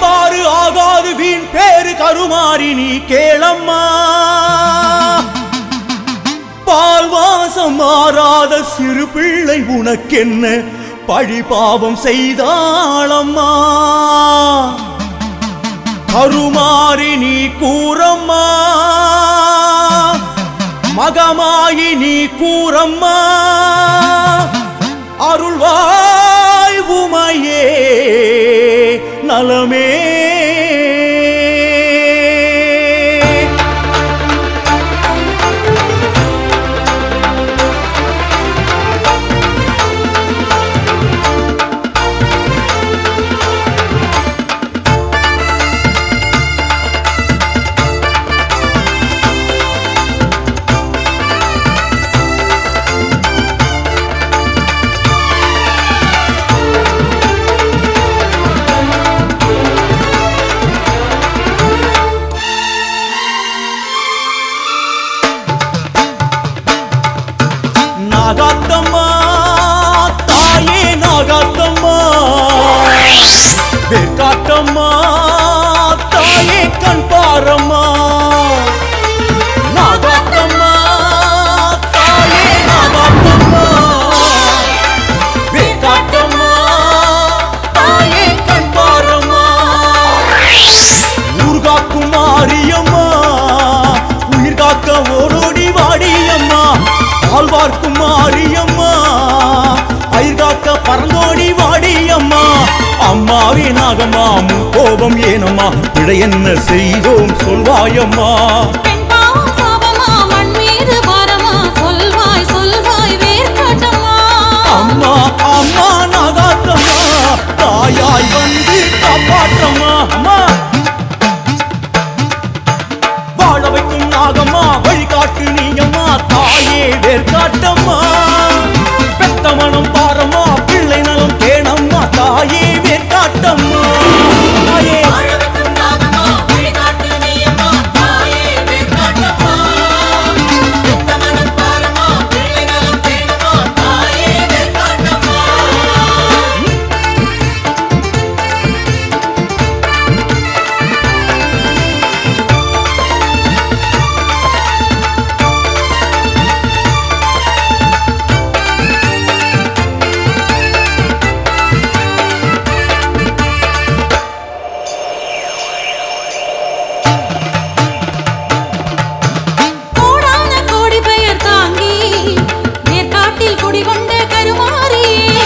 பாரு ஆகாது வீண் பேரு கருமாறி நீ கேளம்மா பால் வாசம் மாறாத சிறு பிள்ளை உனக்கென்ன பழி பாவம் செய்தாளம்மா கருமாறி நீ கூறம்மா மகமாயி நீ கூறம்மா அருள்வாய் உமையே நலமே நாகாத்தம்மா தாயே நாகாத்தம்மா வேர்க்காட்டம்மா தாயே கண் பாரம்மா நாகாத்தம்மா தாயே நாகாத்தம்மா வேர்க்காட்டம்மா தாயே கண் பாரம்மா ஊர் காக்கும் மாரியம்மா உயிர் காக்க ஓடோடி வாடியம்மா ஆழ்வார்க்கும் மாரியம்மா பயிர் காக்க பறந்தோடி வாடியம்மா அம்மாவே நாகம்மா முன் கோபம் ஏனம்மா விடை என்ன செய்தோம் சொல்வாயம்மா பெண் பாவம் சாபமா மண் மீது பாரமா சொல்வாய் சொல்வாய் வேர்க்காட்டம்மா அம்மா அம்மா நாகாத்தம்மா தாயாய் வந்து காப்பாற்றம்மா அம்மா வாழ வைக்கும் நாகம்மா வழிகாட்டு நீயம்மா தாயே வேர்காட்டம்மா பெத்த மனம் பாரம்மா பிள்ளை நலம் தேனம்மா தாயே வேர்காட்டம்மா தாயே வாழவெக்கும் நாகம்மா, வழிகாட்டு நீயம்மா, தாயே வேர்க்காட்டம்மா. பெத்த மனம் பாரம்மா, பிள்ளை நலம் தேடுமா, தாயே வேர்க்காட்டம்மா. கோடான கோடி பெயர் தாங்கி வேர்க்காட்டில் குடிகொண்ட கருமாறி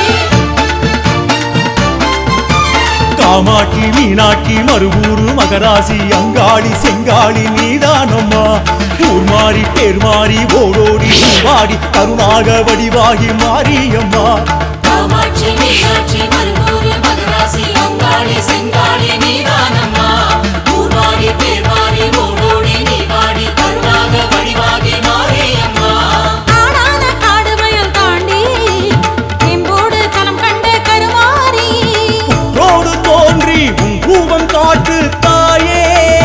காமாட்சி மீனாட்சி மறுவூரு மகராசி அங்காளி செங்காளி நீதானம்மா ஊர் மாறி பேர் மாறி ஓடோடி வாடி கருணாக வடிவாகி மாரியம்மா காமாட்சி மீனாட்சி மருகூரு மகராசி அங்காளி செங்காளி நீதானம்மா ஊர்வாரி பேர்வாரி ஓடோடி நீ வாடி கருணாக வடிவாகி மாரியம்மா ஆடான காடு வயல் தாண்டி எம்போடு தலம் கண்ட கருமாரி ரோடு தோன்றி உன் ரூபம் காட்டு தாயே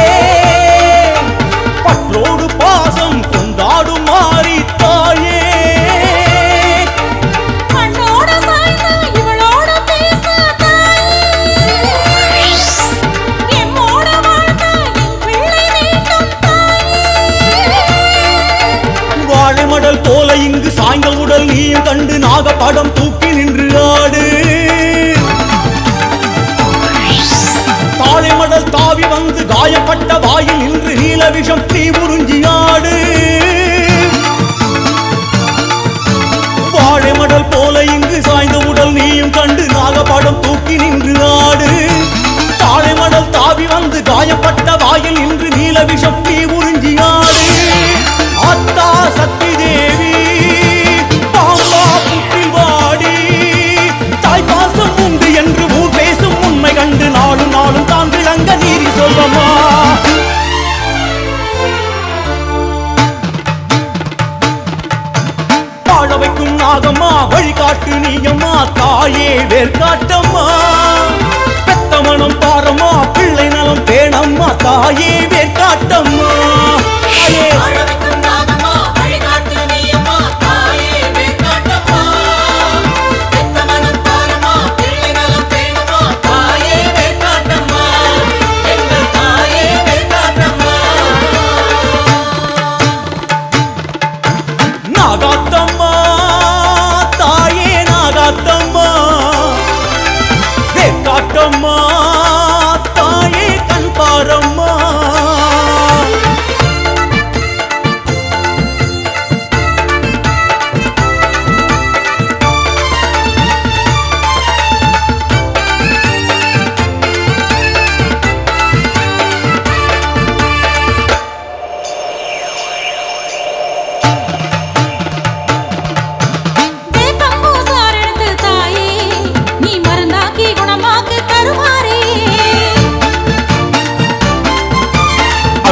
பற்றோடு பாசம் கொண்டாடும் மாறி தாயே கண்ணோட சாய்ந்து இவளோட பேச தாயே எம்மோட வாழ்ந்த என் பிள்ளை வேண்டும் தாயே வாழை மடல் போல இங்கு சாய்ந்த உடல் நீயும் கண்டு நாகப்படம் தூக்கி நின்று ஆடு தாழை மடல் தாவி வந்து காயப்பட்ட வாயில் நின்று நீல விஷம் தீ உறிஞ்சி ஆடு வாழை மடல் போல இங்கு சாய்ந்த உடல் நீயும் கண்டு நாகப்படம் தூக்கி நின்று ஆடு தாழை மடல் தாவி வந்து காயப்பட்ட வாயில் நின்று நீல விஷம் தீ உறிஞ்சி ஆடு ஆத்தா சக்தி தேவி பாம்பா புற்றில் வாடி தாய் பாசம் உண்டு என்று ஊர் பேசும் உண்மை கண்டு நாளும் நாளும் தான் விளங்க நீதி சொல்லம்மா வாழ வைக்கும் நாகம்மா வழிகாட்டு நீயம்மா தாயே வேர்காட்டம்மா பெத்த மனம் பாரம்மா பிள்ளை நலம் பேணம்மா தாயே வேர்காட்டம்மா தாயே வாழவைக்கும் நாகம்மா, வழிகாட்டு நீயம்மா, தாயே வேர்க்காட்டம்மா. பெத்த மனம் தாரம்மா, பிள்ளை நலம் பேணுமா, தாயே வேர்க்காட்டம்மா.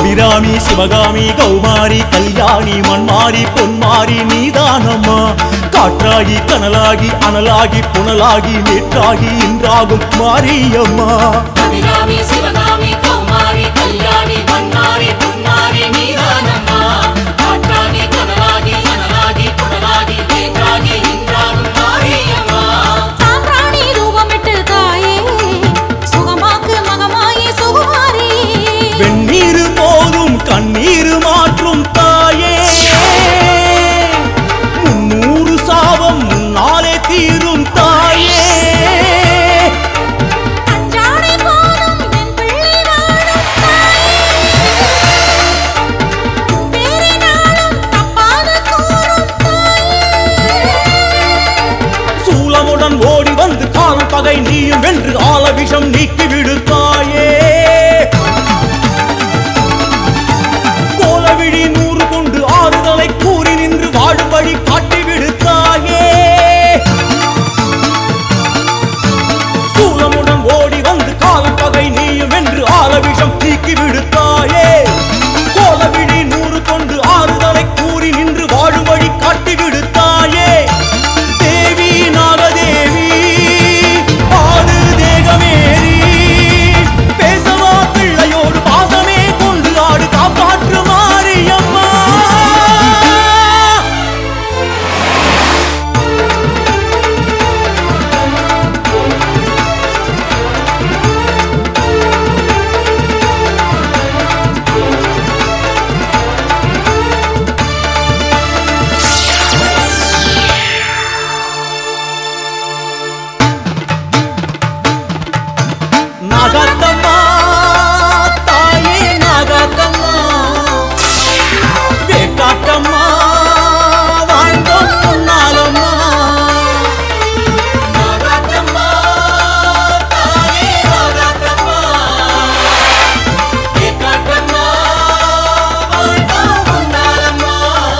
அபிராமி சிவகாமி கௌமாரி கல்யாணி மண்மாரி பொன்மாரி நீதானம்மா காற்றாகி கனலாகி அனலாகி புனலாகி நேற்றாகி இன்றாகும் மாரியம்மா அபிராமி சிவகாமி கௌமாரி கல்யாணி மன்னாரி பொன்னாரி நீதானம்மா காற்றாகி கனலாகி அனலாகி புனலாகி நேற்றாகி இன்றாகும் மாரியம்மா சாம்பிராணி ரூபமிட்டு தாயே சுகமாக்கு மகமாயி சுகுமாரி வெந்நீர் போதும் கண்ணீர் மாற்றும் தாயே முன்னூறு சாபம் முன்னாலே தீரும் தாயே அஞ்சாடை போலும் என் பிள்ளை வாழும் தாயே பேரினாலும் தப்பாது கூறும் சூலமுடன் ஓடி வந்து காலம் பகை நீயும் வென்று ஆல விஷம் நீக்கி விடு தாயே கோலவிழி நூறு கொண்டு ஆறுதலை கூறி நின்று வாழும் வழி காட்டி விடு தாயே சூலமுடன் ஓடி வந்து காலம் பகை நீயும் வென்று ஆல விஷம் நீக்கி விடு தாயே கோலவிழி நூறு கொண்டு ஆறுதலை கூறி நின்று வாழும் வழி காட்டி விடு தாயே தேவி நாகதேவி ஆறு தேகமேறி பேசவா பிள்ளையோடு பாசமே கொண்டு ஆடு காப்பாற்று மாரியம்மா நாகாத்தம்மா தாயே நாகாத்தம்மா வேக்காட்டம்மா வாழ்ந்தோம் பொன்னாலம்மா நாகாத்தம்மா தாயே நாகாத்தம்மா வேக்காட்டம்மா வாழ்ந்தோம் பொன்னாலம்மா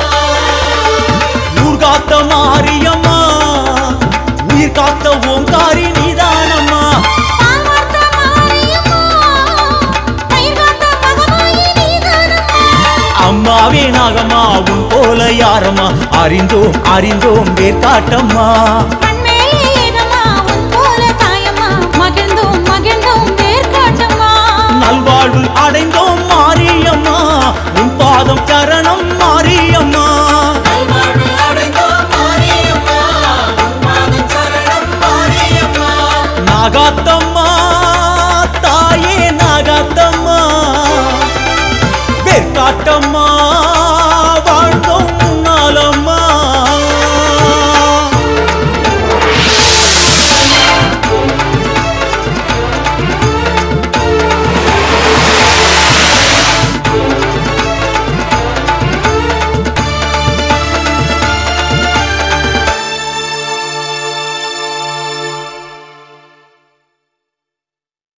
ஊர் காத்த மாரியம்மா உயிர் காத்த ஓங்காரி நீதானம்மா பால்வார்த்த மாரியம்மா பயிர்காத்த மகமாயி நீதானம்மா அம்மாவே நாகம்மா உன் போல யாரம்மா அறிந்தோம் அறிந்தோம் வேர்காட்டம்மா மண்மேலே ஏகமா உன் போல தாயம்மா மகிழ்ந்தோம் மகிழ்ந்தோம் வேர்காட்டம்மா நல்வாழ்வு அடைந்தோம் மாரியம்மா உன் பாதம் சரணம் மாரியம்மா நாகாத்தம்மா தாயே நாகாத்தம்மா வேர்காட்டம்மா